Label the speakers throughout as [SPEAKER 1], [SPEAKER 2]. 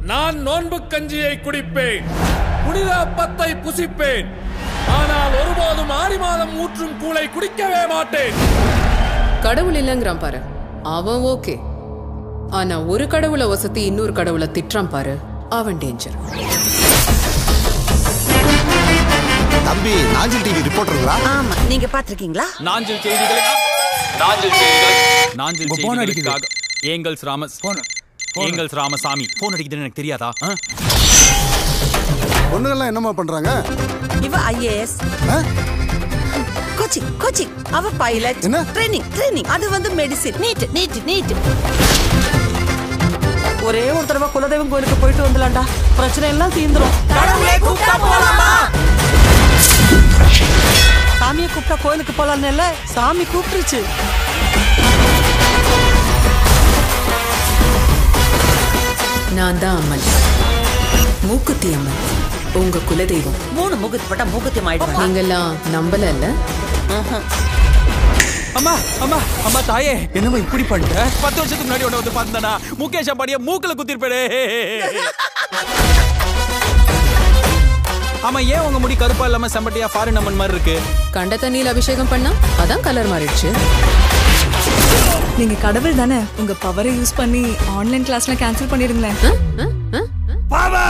[SPEAKER 1] நான் நோன்பு கஞ்சியை குடிப்பேன் புனித அப்பத்தை புசிப்பேன் ஆனால் ஒருபோதும் ஆடி மாதம் ஊற்றும் கூளை குடிக்கவே மாட்டேன்
[SPEAKER 2] கடவுள் இல்லைங்கிறான் பாரு அவன் ஓகே ஆனா ஒரு கடவுளை வசதி இன்னொரு கடவுளை திட்டுறான் பாரு அவன் டேஞ்சர்
[SPEAKER 3] தம்பி நாஞ்சில் டிவி ரிப்போர்ட்டருங்களா
[SPEAKER 4] ஆமா நீங்க பாத்திருக்கீங்களா
[SPEAKER 5] நாஞ்சல் செய்திகளை நாஞ்சல் செய்திகளை நாஞ்சல் செய்திகளுக்காக ஏங்கல்ஸ் ராமஸ் ஏங்கல்ஸ் ராமசாமி போன் அடிக்குதுன்னு எனக்கு தெரியாதா ஆ?
[SPEAKER 3] பொண்ணுங்கள்லாம் என்னம்மா பண்றாங்க
[SPEAKER 4] இவ ஐஏஎஸ்
[SPEAKER 3] ஆ?
[SPEAKER 4] கோச்சிங் கோச்சிங் அவ பைலட்
[SPEAKER 3] என்ன?
[SPEAKER 4] ட்ரைனிங் ட்ரைனிங் அது வந்து மெடிசின் நீட் நீட் நீட் ஒரே ஒரு தடவை குலதெய்வம் கோயிலுக்கு போயிட்டு வந்துலாம்டா பிரச்சனை எல்லாம் தீந்துரும் சாமியை கூப்பிட்டா கோயிலுக்கு போலான்னு இல்ல சாமி கூப்பிட்டுருச்சு
[SPEAKER 2] நான் தான் அம்மன் மூக்குத்தி அம்மன் உங்க குலதெய்வம்
[SPEAKER 4] மூணு முகத்து போட்டா மூக்குத்தி ஆயிடுவாங்க
[SPEAKER 2] நீங்கெல்லாம் நம்பல இல்ல
[SPEAKER 5] அம்மா அம்மா அம்மா தாயே என்னம்மா இப்படி பண்ணிட்ட பத்து வருஷத்துக்கு முன்னாடி உன்னை வந்து பார்த்தா முகேஷ் அம்பாடிய மூக்குல குத்திருப்பேடே ஆமா ஏன் உங்க முடி கருப்பா இல்லாம செம்பட்டியா ஃபாரின் அம்மன் மாதிரி இருக்கு
[SPEAKER 2] கண்ட தண்ணியில் அபிஷேகம் பண்ணா அதான் கலர் மாறிடுச்சு
[SPEAKER 6] நீங்க கடவுள் தானே உங்க பவரை யூஸ் பண்ணி ஆன்லைன் கிளாஸ்ல கேன்சல் பண்ணிடுங்களேன்
[SPEAKER 2] ஆ? ஆ? ஆ?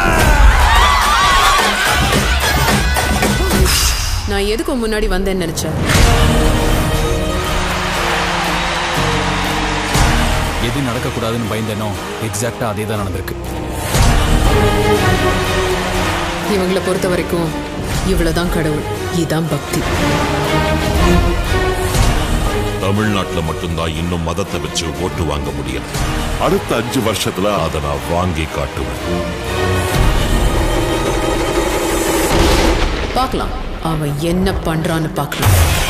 [SPEAKER 2] நான் எதுக்கு உன் முன்னாடி வந்தேன்னு நினைச்சேன்
[SPEAKER 5] எது நடக்கக்கூடாதுன்னு பயந்தேனோ எக்ஸாக்டா அதே தான் நடந்திருக்கு
[SPEAKER 2] இவங்களை பொறுத்த வரைக்கும் இவ்வளவுதான் கடவுள் இதான் பக்தி
[SPEAKER 7] தமிழ்நாட்டுல மட்டும்தான் இன்னும் மதத்தை வச்சு ஓட்டு வாங்க முடியல அடுத்த அஞ்சு வருஷத்துல அதை நான் வாங்கி காட்டுவேன்
[SPEAKER 2] பார்க்கலாம் அவன் என்ன பண்றான்னு பார்க்கலாம்